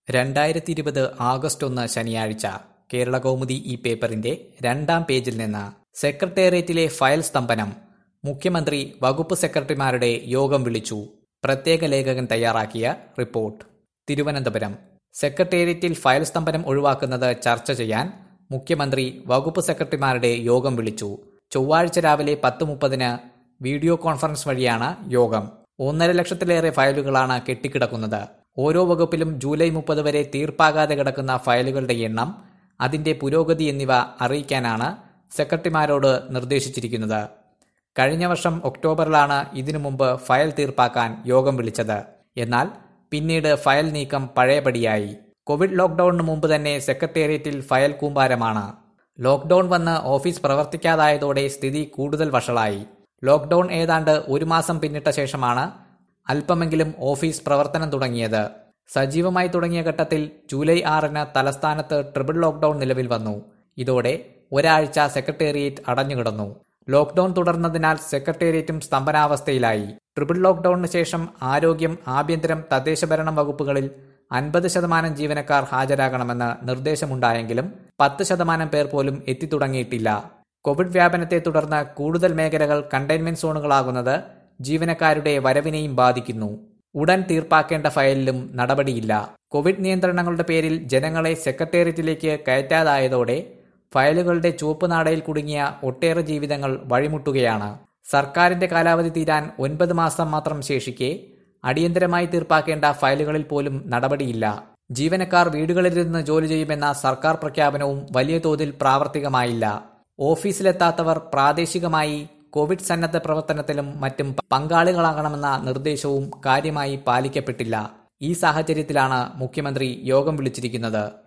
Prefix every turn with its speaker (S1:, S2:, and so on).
S1: രണ്ടായിരത്തി ഇരുപത് ആഗസ്റ്റ് ഒന്ന് ശനിയാഴ്ച കേരള കൗമുദി ഈ പേപ്പറിന്റെ രണ്ടാം പേജിൽ നിന്ന് സെക്രട്ടേറിയറ്റിലെ ഫയൽ സ്തംഭനം മുഖ്യമന്ത്രി വകുപ്പ് സെക്രട്ടറിമാരുടെ യോഗം വിളിച്ചു പ്രത്യേക ലേഖകൻ തയ്യാറാക്കിയ റിപ്പോർട്ട് തിരുവനന്തപുരം സെക്രട്ടേറിയറ്റിൽ ഫയൽ സ്തംഭനം ഒഴിവാക്കുന്നത് ചർച്ച ചെയ്യാൻ മുഖ്യമന്ത്രി വകുപ്പ് സെക്രട്ടറിമാരുടെ യോഗം വിളിച്ചു ചൊവ്വാഴ്ച രാവിലെ പത്ത് മുപ്പതിന് വീഡിയോ കോൺഫറൻസ് വഴിയാണ് യോഗം ഒന്നര ലക്ഷത്തിലേറെ ഫയലുകളാണ് കെട്ടിക്കിടക്കുന്നത് ഓരോ വകുപ്പിലും ജൂലൈ മുപ്പത് വരെ തീർപ്പാകാതെ കിടക്കുന്ന ഫയലുകളുടെ എണ്ണം അതിന്റെ പുരോഗതി എന്നിവ അറിയിക്കാനാണ് സെക്രട്ടറിമാരോട് നിർദ്ദേശിച്ചിരിക്കുന്നത് കഴിഞ്ഞ വർഷം ഒക്ടോബറിലാണ് ഇതിനു മുമ്പ് ഫയൽ തീർപ്പാക്കാൻ യോഗം വിളിച്ചത് എന്നാൽ പിന്നീട് ഫയൽ നീക്കം പഴയപടിയായി കോവിഡ് ലോക്ഡൌണിന് മുമ്പ് തന്നെ സെക്രട്ടേറിയറ്റിൽ ഫയൽ കൂമ്പാരമാണ് ലോക്ഡൌൺ വന്ന് ഓഫീസ് പ്രവർത്തിക്കാതായതോടെ സ്ഥിതി കൂടുതൽ വഷളായി ലോക്ഡൌൺ ഏതാണ്ട് ഒരു മാസം പിന്നിട്ട ശേഷമാണ് അല്പമെങ്കിലും ഓഫീസ് പ്രവർത്തനം തുടങ്ങിയത് സജീവമായി തുടങ്ങിയ ഘട്ടത്തിൽ ജൂലൈ ആറിന് തലസ്ഥാനത്ത് ട്രിപ്പിൾ ലോക്ഡൌൺ നിലവിൽ വന്നു ഇതോടെ ഒരാഴ്ച സെക്രട്ടേറിയറ്റ് അടഞ്ഞുകിടന്നു ലോക്ഡൌൺ തുടർന്നതിനാൽ സെക്രട്ടേറിയറ്റും സ്തംഭനാവസ്ഥയിലായി ട്രിപ്പിൾ ലോക്ഡൌണിന് ശേഷം ആരോഗ്യം ആഭ്യന്തരം തദ്ദേശഭരണം വകുപ്പുകളിൽ അൻപത് ശതമാനം ജീവനക്കാർ ഹാജരാകണമെന്ന് നിർദ്ദേശമുണ്ടായെങ്കിലും പത്ത് ശതമാനം പേർ പോലും എത്തിത്തുടങ്ങിയിട്ടില്ല കോവിഡ് വ്യാപനത്തെ തുടർന്ന് കൂടുതൽ മേഖലകൾ കണ്ടെയ്ൻമെന്റ് സോണുകളാകുന്നത് ജീവനക്കാരുടെ വരവിനെയും ബാധിക്കുന്നു ഉടൻ തീർപ്പാക്കേണ്ട ഫയലിലും നടപടിയില്ല കോവിഡ് നിയന്ത്രണങ്ങളുടെ പേരിൽ ജനങ്ങളെ സെക്രട്ടേറിയറ്റിലേക്ക് കയറ്റാതായതോടെ ഫയലുകളുടെ ചുവപ്പ് നാടയിൽ കുടുങ്ങിയ ഒട്ടേറെ ജീവിതങ്ങൾ വഴിമുട്ടുകയാണ് സർക്കാരിന്റെ കാലാവധി തീരാൻ ഒൻപത് മാസം മാത്രം ശേഷിക്കെ അടിയന്തരമായി തീർപ്പാക്കേണ്ട ഫയലുകളിൽ പോലും നടപടിയില്ല ജീവനക്കാർ വീടുകളിലിരുന്ന് ജോലി ചെയ്യുമെന്ന സർക്കാർ പ്രഖ്യാപനവും വലിയ തോതിൽ പ്രാവർത്തികമായില്ല ഓഫീസിലെത്താത്തവർ പ്രാദേശികമായി കോവിഡ് സന്നദ്ധ പ്രവർത്തനത്തിലും മറ്റും പങ്കാളികളാകണമെന്ന നിർദ്ദേശവും കാര്യമായി പാലിക്കപ്പെട്ടില്ല ഈ സാഹചര്യത്തിലാണ് മുഖ്യമന്ത്രി യോഗം വിളിച്ചിരിക്കുന്നത്